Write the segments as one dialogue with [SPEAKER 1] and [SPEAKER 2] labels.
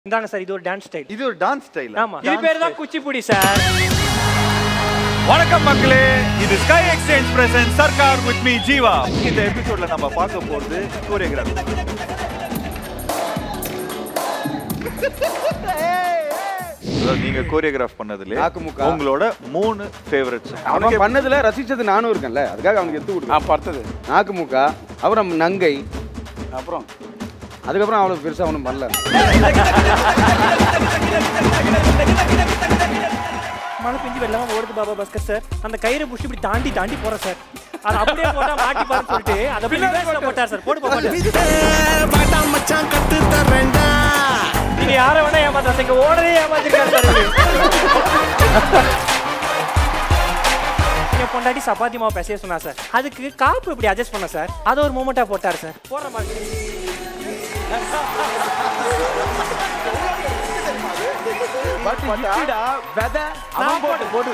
[SPEAKER 1] இந்தாங்க சார் இது ஒரு டான்ஸ் ஸ்டைல்
[SPEAKER 2] இது ஒரு டான்ஸ் ஸ்டைல்
[SPEAKER 1] ஆமா இது பேர் தான் குச்சிப்புடி சார்
[SPEAKER 2] வணக்கம் மக்களே இது Sky Exchange present Sarkar with me Jeeva இந்த எபிசோட்ல நம்ம பார்க்க போறது கோரியோகிராஃபி நீங்க கோரியோகிராஃப் பண்ணதுல
[SPEAKER 3] நாக்குமுக்கா.
[SPEAKER 2] உங்களோட மூணு ஃபேவரட்ஸ்
[SPEAKER 3] அவன் பண்ணதுல ரசிச்சது நானும் இருக்கேன்ல அதுக்காக அவனுக்கு எடுத்து கொடுக்க
[SPEAKER 4] நான் பார்த்தது
[SPEAKER 3] நாக்கு மூக்கா அப்புறம் நங்கை
[SPEAKER 4] அப்புறம்
[SPEAKER 3] அதுக்கப்புறம் அவ்வளவு பெருசா ஒன்றும் பண்ணல
[SPEAKER 1] மழை பெஞ்சு வெள்ளமா ஓடுது பாபா பாஸ்கர் சார் அந்த கயிறை புடிச்சு இப்படி தாண்டி தாண்டி போறேன் சார் அது அப்படியே போட்டா மாட்டி பாருன்னு சொல்லிட்டு அதை அப்படியே reverse ல போட்டார் சார் போட்டு போட்டு நீங்க யாரை வேணா ஏமாத்தா இங்க ஓடவே ஏமாத்திருக்காரு சார் இவரு. என் பொண்டாட்டி சப்பாத்தி மாவு பிசைய சொன்னா சார் அதுக்கு காப்பு இப்படி அட்ஜஸ்ட் பண்ண சார் அதை ஒரு மூமெண்டா போட்டார் சார் போடுற மாதிரி நான் போட்டு போட்டு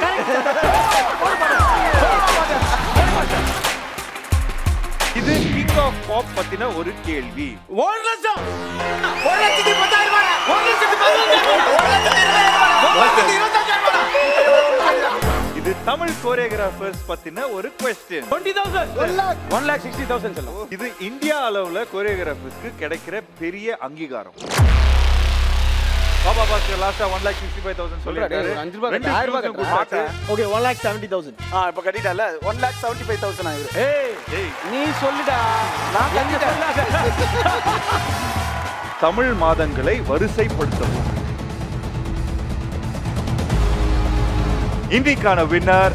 [SPEAKER 2] இது கிங் ஆஃப் பாப் பத்தின ஒரு கேள்வி
[SPEAKER 4] ஒரு லட்சம் ஒரு லட்சத்தி பத்தாயிரம் ரூபாய் ஒரு லட்சத்தி பதினஞ்சாயிரம் ஒரு லட்சத்தி இருபதாயிரம் ஒரு லட்சத்தி இருபத்தஞ்சாயிரம்
[SPEAKER 2] இது தமிழ் கோரியோகிராஃபர்ஸ் பத்தின ஒரு question
[SPEAKER 4] twenty thousand
[SPEAKER 3] one lakh sixty thousand சொல்லுவோம்
[SPEAKER 2] இது இந்தியா அளவுல கோரியோகிராஃபர்ஸ்க்கு கிடைக்கிற பெரிய அங்கீகாரம் பாபா பாஸ்கர் லாஸ்டா one lakh sixty five thousand சொல்லியிருக்காரு
[SPEAKER 3] ஒரு அஞ்சு ரூபாய்
[SPEAKER 2] ரெண்டு
[SPEAKER 3] கட்டு, ஆயிரம் ரூபாய்
[SPEAKER 2] நிமிஷம்
[SPEAKER 3] கட்டு.
[SPEAKER 2] கொடுத்தாச்சு.
[SPEAKER 4] Okay one lakh seventy thousand ஆ இப்போ கட்டிட்டால one lakh seventy five thousand ஆயிரு
[SPEAKER 3] ஏய்
[SPEAKER 2] ஏய்,
[SPEAKER 3] நீ சொல்லுடா நான் கண்டிப்பா
[SPEAKER 2] தமிழ் மாதங்களை வரிசைப்படுத்தவும் இன்றைக்கான winner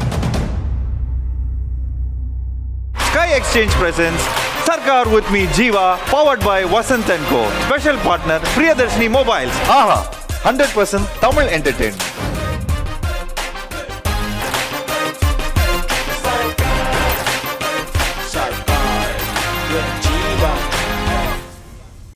[SPEAKER 2] Sky Exchange presents Sarkar with me Jeeva powered by Vasanth and Co special partner Priyadarshini mobiles Aha hundred percent Tamil entertainment